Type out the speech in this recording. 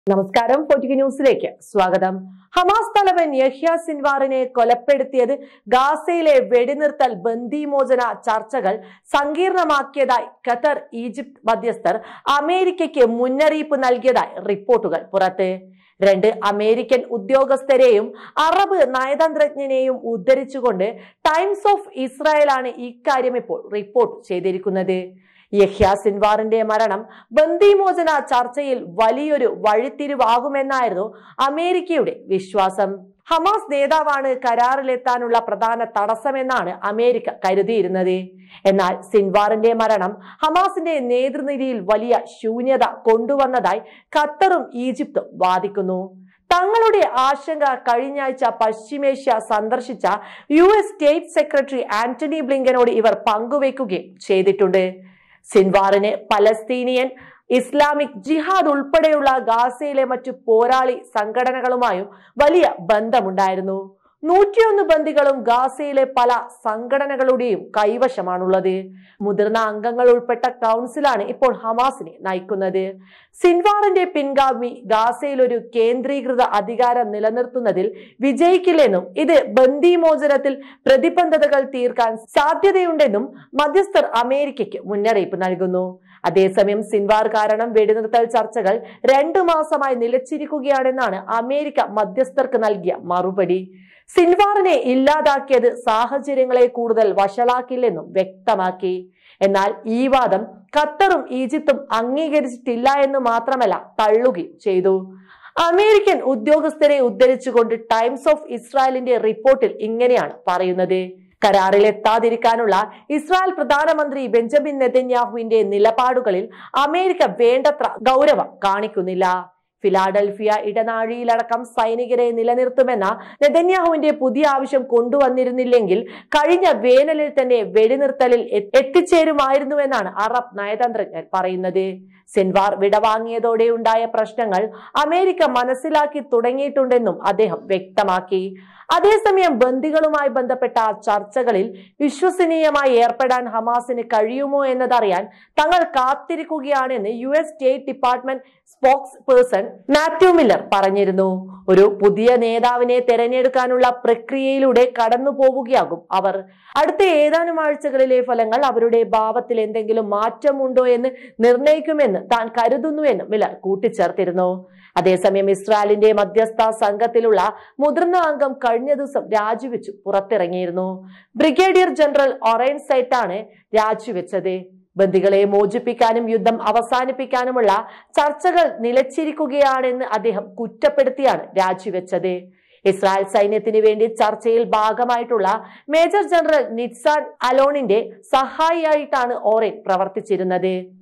നമസ്കാരം പൊറ്റിക് ന്യൂസിലേക്ക് സ്വാഗതം ഹമാസ് തലവൻ യഹ്യ സിൻവാറിനെ കൊലപ്പെടുത്തിയത് ഗാസയിലെ വെടിനിർത്തൽ ബന്ദിമോചന ചർച്ചകൾ സങ്കീർണമാക്കിയതായി ഖത്തർ ഈജിപ്ത് മധ്യസ്ഥർ അമേരിക്കയ്ക്ക് മുന്നറിയിപ്പ് നൽകിയതായി റിപ്പോർട്ടുകൾ പുറത്ത് രണ്ട് അമേരിക്കൻ ഉദ്യോഗസ്ഥരെയും അറബ് നയതന്ത്രജ്ഞനെയും ഉദ്ധരിച്ചുകൊണ്ട് ടൈംസ് ഓഫ് ഇസ്രായേലാണ് ഇക്കാര്യം ഇപ്പോൾ റിപ്പോർട്ട് ചെയ്തിരിക്കുന്നത് യഹ്യ സിൻവാറിന്റെ മരണം ബന്ദിമോചന ചർച്ചയിൽ വലിയൊരു വഴിത്തിരിവാകുമെന്നായിരുന്നു അമേരിക്കയുടെ വിശ്വാസം ഹമാസ് നേതാവാണ് കരാറിലെത്താനുള്ള പ്രധാന തടസ്സമെന്നാണ് അമേരിക്ക കരുതിയിരുന്നത് എന്നാൽ സിൻവാറിന്റെ മരണം ഹമാസിന്റെ നേതൃനിരയിൽ വലിയ ശൂന്യത കൊണ്ടുവന്നതായി ഖത്തറും ഈജിപ്തും വാദിക്കുന്നു തങ്ങളുടെ ആശങ്ക കഴിഞ്ഞാഴ്ച പശ്ചിമേഷ്യ സന്ദർശിച്ച U S state secretary Antony ബ്ലിങ്കനോട് ഇവർ പങ്കുവെക്കുകയും ചെയ്തിട്ടുണ്ട് സിൻവാറിന് പലസ്തീനിയൻ ഇസ്ലാമിക് ജിഹാദ് ഉൾപ്പെടെയുള്ള ഗാസയിലെ മറ്റു പോരാളി സംഘടനകളുമായും വലിയ ബന്ധമുണ്ടായിരുന്നു നൂറ്റിയൊന്ന് ബന്ദികളും ഗാസയിലെ പല സംഘടനകളുടെയും കൈവശമാണുള്ളത് മുതിർന്ന അംഗങ്ങൾ ഉൾപ്പെട്ട കൗൺസിലാണ് ഇപ്പോൾ ഹമാസിനെ നയിക്കുന്നത് സിൻവാറിന്റെ പിൻഗാമി ഗാസയിൽ ഒരു കേന്ദ്രീകൃത അധികാരം നിലനിർത്തുന്നതിൽ വിജയിക്കില്ലെന്നും ഇത് ബന്ദിമോചനത്തിൽ പ്രതിബന്ധതകൾ തീർക്കാൻ സാധ്യതയുണ്ടെന്നും മധ്യസ്ഥർ അമേരിക്കയ്ക്ക് മുന്നറിയിപ്പ് നൽകുന്നു അതേസമയം സിൻവാർ കാരണം വെടിനിർത്തൽ ചർച്ചകൾ രണ്ടു മാസമായി നിലച്ചിരിക്കുകയാണെന്നാണ് അമേരിക്ക മധ്യസ്ഥർക്ക് നൽകിയ മറുപടി സിൻവാറിനെ ഇല്ലാതാക്കിയത് സാഹചര്യങ്ങളെ കൂടുതൽ വഷളാക്കില്ലെന്നും വ്യക്തമാക്കി എന്നാൽ ഈ വാദം ഖത്തറും ഈജിപ്തും അംഗീകരിച്ചിട്ടില്ല എന്ന് മാത്രമല്ല തള്ളുകയും ചെയ്തു അമേരിക്കൻ ഉദ്യോഗസ്ഥരെ ഉദ്ധരിച്ചുകൊണ്ട് ടൈംസ് ഓഫ് ഇസ്രായേലിന്റെ റിപ്പോർട്ടിൽ ഇങ്ങനെയാണ് പറയുന്നത് കരാറിൽ എത്താതിരിക്കാനുള്ള ഇസ്രായേൽ പ്രധാനമന്ത്രി ബെഞ്ചമിൻ നെതന്യാഹുവിന്റെ നിലപാടുകളിൽ അമേരിക്ക വേണ്ടത്ര ഗൗരവം കാണിക്കുന്നില്ല ഫിലാഡൽഫിയ ഇടനാഴിയിലടക്കം സൈനികരെ നിലനിർത്തുമെന്ന നെതന്യാഹുവിന്റെ പുതിയ ആവശ്യം കൊണ്ടുവന്നിരുന്നില്ലെങ്കിൽ കഴിഞ്ഞ വേനലിൽ തന്നെ വെടിനിർത്തലിൽ എ- എത്തിച്ചേരുമായിരുന്നുവെന്നാണ് അറബ് നയതന്ത്രജ്ഞർ പറയുന്നത് സിൻവാർ വിടവാങ്ങിയതോടെ ഉണ്ടായ പ്രശ്നങ്ങൾ അമേരിക്ക മനസ്സിലാക്കി തുടങ്ങിയിട്ടുണ്ടെന്നും അദ്ദേഹം വ്യക്തമാക്കി അതേസമയം ബന്ദികളുമായി ബന്ധപ്പെട്ട ചർച്ചകളിൽ വിശ്വസനീയമായി ഏർപ്പെടാൻ ഹമാസിന് കഴിയുമോ എന്നതറിയാൻ തങ്ങൾ കാത്തിരിക്കുകയാണെന്ന് U S state department spokesperson Matthew Miller പറഞ്ഞിരുന്നു ഒരു പുതിയ നേതാവിനെ തെരഞ്ഞെടുക്കാനുള്ള പ്രക്രിയയിലൂടെ കടന്നു പോവുകയാകും അവർ അടുത്ത ഏതാനും ആഴ്ചകളിലെ ഫലങ്ങൾ അവരുടെ ഭാവത്തിൽ എന്തെങ്കിലും മാറ്റമുണ്ടോ എന്ന് നിർണയിക്കുമെന്ന് താൻ കരുതുന്നുവെന്നും മില്ലർ കൂട്ടിച്ചേർത്തിരുന്നു അതേസമയം ഇസ്രായേലിന്റെ മധ്യസ്ഥ സംഘത്തിലുള്ള മുതിർന്ന അംഗം കഴിഞ്ഞ ദിവസം രാജിവെച്ചു പുറത്തിറങ്ങിയിരുന്നു ബ്രിഗേഡിയർ ജനറൽ ഒറൈൻ സൈറ്റാണ് രാജിവെച്ചത് ബന്ദികളെ മോചിപ്പിക്കാനും യുദ്ധം അവസാനിപ്പിക്കാനുമുള്ള ചർച്ചകൾ നിലച്ചിരിക്കുകയാണെന്ന് അദ്ദേഹം കുറ്റപ്പെടുത്തിയാണ് രാജിവെച്ചത് ഇസ്രായേൽ സൈന്യത്തിന് വേണ്ടി ചർച്ചയിൽ ഭാഗമായിട്ടുള്ള മേജർ ജനറൽ നിറ്റ്സാൻ അലോണിന്റെ സഹായിയായിട്ടാണ് ഓറൻ പ്രവർത്തിച്ചിരുന്നത്